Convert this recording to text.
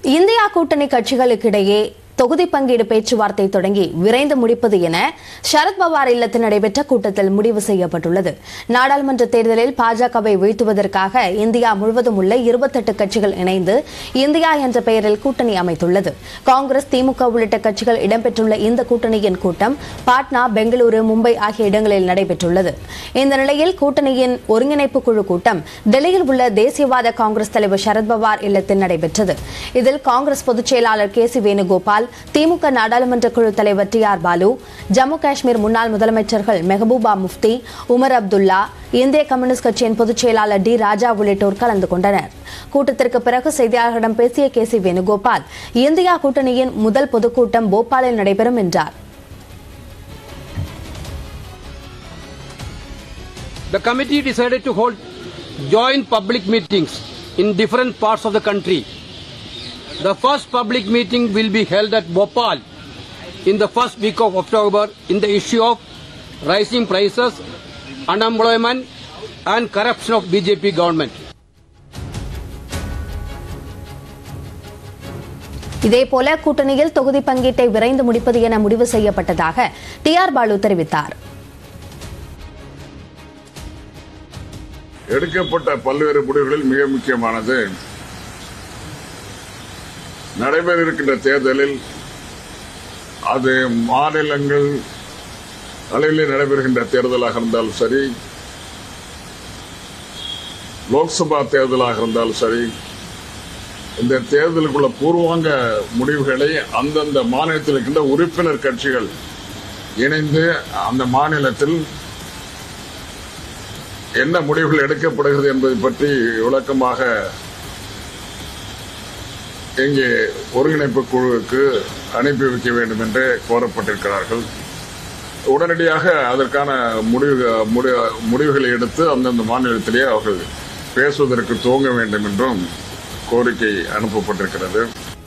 India கூட்டணி கட்சிகளுக்கிடையே தொகுதி பங்கீடு பேச்சுவார்த்தை தொடங்கி விரைந்து முடிப்பது என சரத்பவார் இல்லத்தில் நடைபெற்ற கூட்டத்தில் முடிவு செய்யப்பட்டுள்ளது நாடாளுமன்ற தேர்தலில் பாஜகவை வீழ்த்துவதற்காக இந்தியா முழுவதும் உள்ள இருபத்தெட்டு கட்சிகள் இணைந்து இந்தியா என்ற பெயரில் கூட்டணி அமைத்துள்ளது காங்கிரஸ் திமுக உள்ளிட்ட கட்சிகள் இடம்பெற்றுள்ள இந்த கூட்டணியின் கூட்டம் பாட்னா பெங்களூரு மும்பை ஆகிய இடங்களில் நடைபெற்றுள்ளது இந்த நிலையில் கூட்டணியின் ஒருங்கிணைப்பு குழு கூட்டம் டெல்லியில் உள்ள தேசியவாத காங்கிரஸ் தலைவர் சரத்பவார் இல்லத்தில் நடைபெற்றது இதில் காங்கிரஸ் பொதுச் செயலாளர் கே சி வேணுகோபால் திமுக நாடாளுமன்ற குழு தலைவர் டி ஆர் பாலு ஜம்மு காஷ்மீர் முன்னாள் முதலமைச்சர்கள் மெஹபூபா முஃப்தி உமர் அப்துல்லா இந்திய கம்யூனிஸ்ட் கட்சியின் பொதுச் செயலாளர் டி ராஜா உள்ளிட்டோர் கலந்து கொண்டனர் கூட்டத்திற்கு பிறகு செய்தியாளர்களிடம் பேசிய கே சி வேணுகோபால் இந்தியா கூட்டணியின் முதல் பொதுக்கூட்டம் போபாலில் நடைபெறும் என்றார் The committee decided to hold joint public meetings in different parts of the country. The first public meeting will be held at Bhopal in the first week of October in the issue of rising prices, unemployment and corruption of BJP government. இதேபோல கூட்டணியில் தொகுதி பங்கீட்டை விரைந்து முடிப்பது என முடிவு செய்யப்பட்டதாக D R Balu தெரிவித்தார் எடுக்கப்பட்ட பல்வேறு முடிவுகளில் மிக முக்கியமானது நடைபெற இருக்கின்ற தேர்தலில் அது மாநிலங்கள் அளவில் நடைபெறுகின்ற தேர்தலாக இருந்தாலும் சரி லோக்சபா தேர்தலாக இருந்தாலும் சரி இந்த தேர்தலுக்குள்ள பூர்வாங்க முடிவுகளை அந்தந்த மாநிலத்தில் இருக்கின்ற உறுப்பினர் கட்சிகள் இணைந்து அந்த மாநிலத்தில் என்ன முடிவுகள் எடுக்கப்படுகிறது என்பதை பற்றி விளக்கமாக இங்கே ஒருங்கிணைப்பு குழுவுக்கு அனுப்பி வைக்க வேண்டும் என்று கோரப்பட்டிருக்கிறார்கள் உடனடியாக அதற்கான முடிவு முடி- முடிவுகளை எடுத்து அந்தந்த மாநிலத்திலேயே அவர்கள் பேசுவதற்கு துவங்க வேண்டும் என்றும் கோரிக்கை அனுப்பப்பட்டிருக்கிறது